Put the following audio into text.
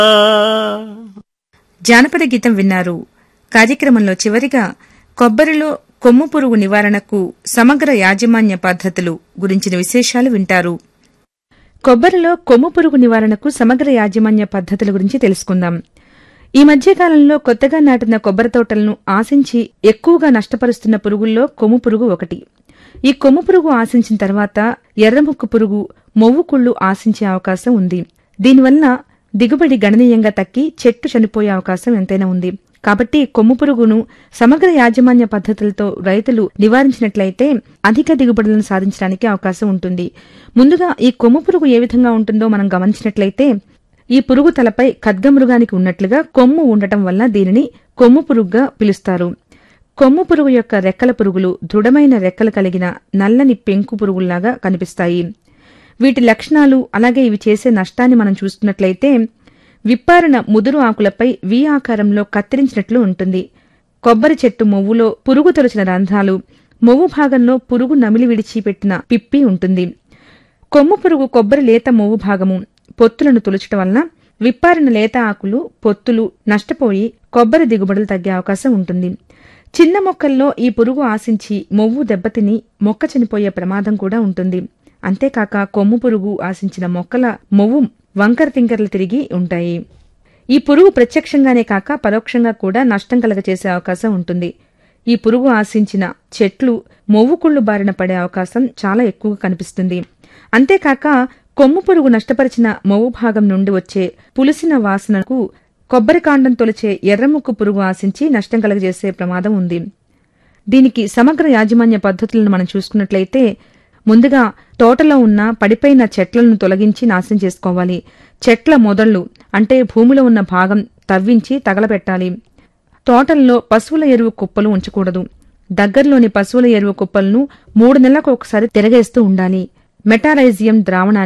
జానపద గీతం విన్నారు కార్యక్రమంలో చివరిగా కొబ్బరిలో కొమ్ము పురుగు నివారణకు సమగ్ర యాజమాన్య పద్ధతులు గురించిన విశేషాలు వింటారు కొబ్బరిలో కొమ్ము పురుగు నివారణకు సమగ్ర యాజమాన్య పద్ధతుల గురించి తెలుసుకుందాం ఈ మధ్యకాలంలో కొత్తగా నాటిన కొబ్బరి తోటలను ఆశించి ఎక్కువగా నష్టపరుస్తున్న పురుగుల్లో కొమ్ము పురుగు ఒకటి ఈ కొమ్ము పురుగు ఆశించిన తర్వాత ఎర్రముక్కు పురుగు మొవ్వు కుళ్ళు ఆశించే అవకాశం ఉంది దీనివల్ల దిగుబడి గణనీయంగా తగ్గి చెట్టు చనిపోయే అవకాశం ఎంతైనా ఉంది కాబట్టి కొమ్ము పురుగును సమగ్ర యాజమాన్య పద్ధతులతో రైతులు నివారించినట్లయితే అధిక దిగుబడులను సాధించడానికి అవకాశం ఉంటుంది ముందుగా ఈ కొమ్ము పురుగు ఏ విధంగా ఉంటుందో మనం గమనించినట్లయితే ఈ పురుగు తలపై ఖడ్గమృగానికి ఉన్నట్లుగా కొమ్ము ఉండటం వల్ల దీనిని కొమ్ము పురుగుగా పిలుస్తారు కొమ్ము పురుగు యొక్క రెక్కల పురుగులు దృఢమైన రెక్కలు కలిగిన నల్లని పెంకు పురుగుల్లాగా కనిపిస్తాయి వీటి లక్షణాలు అలాగే ఇవి చేసే నష్టాన్ని మనం చూస్తున్నట్లయితే విప్పారిన ముదురు ఆకులపై వి ఆకారంలో కత్తిరించినట్లు ఉంటుంది కొబ్బరి చెట్టు మొవ్వులో పురుగు తొలచిన రంధ్రాలు మొవ్వు భాగంలో పురుగు నమిలి విడిచిపెట్టిన పిప్పి ఉంటుంది కొమ్ము పురుగు కొబ్బరి లేత మొవ్వు భాగము పొత్తులను తొలచటం వలన విప్పారిన లేత ఆకులు పొత్తులు నష్టపోయి కొబ్బరి దిగుబడులు తగ్గే అవకాశం ఉంటుంది చిన్న మొక్కల్లో ఈ పురుగు ఆశించి మొవ్వు దెబ్బతిని మొక్క చనిపోయే ప్రమాదం కూడా ఉంటుంది అంతేకాక కొమ్ము పురుగు ఆశించిన మొక్కల మొవ్వు వంకర తింకర్లు తిరిగి ఉంటాయి ఈ పురుగు ప్రత్యక్షంగానే కాక పరోక్షంగా కూడా నష్టం కలగచేసే అవకాశం ఉంటుంది ఈ పురుగు ఆశించిన చెట్లు మొవ్వు కుళ్ళు బారిన పడే అవకాశం చాలా ఎక్కువగా కనిపిస్తుంది అంతేకాక కొమ్ము పురుగు నష్టపరిచిన మొవ్వు భాగం నుండి వచ్చే పులిసిన వాసనకు కొబ్బరి కాండం తొలిచే ఎర్రముక్కు పురుగు ఆశించి నష్టం కలగజేసే ప్రమాదం ఉంది దీనికి సమగ్ర యాజమాన్య పద్ధతులను మనం చూసుకున్నట్లయితే ముందుగా తోటలో ఉన్న పడిపోయిన చెట్లను తొలగించి నాశనం చేసుకోవాలి చెట్ల మొదళ్లు అంటే భూమిలో ఉన్న భాగం తవ్వించి తగలబెట్టాలి తోటల్లో పశువుల ఎరువు కుప్పలు ఉంచకూడదు దగ్గరలోని పశువుల ఎరువు కుప్పలను మూడు నెలలకు ఒకసారి తిరగేస్తూ ఉండాలి మెటారైజియం ద్రావణాన్ని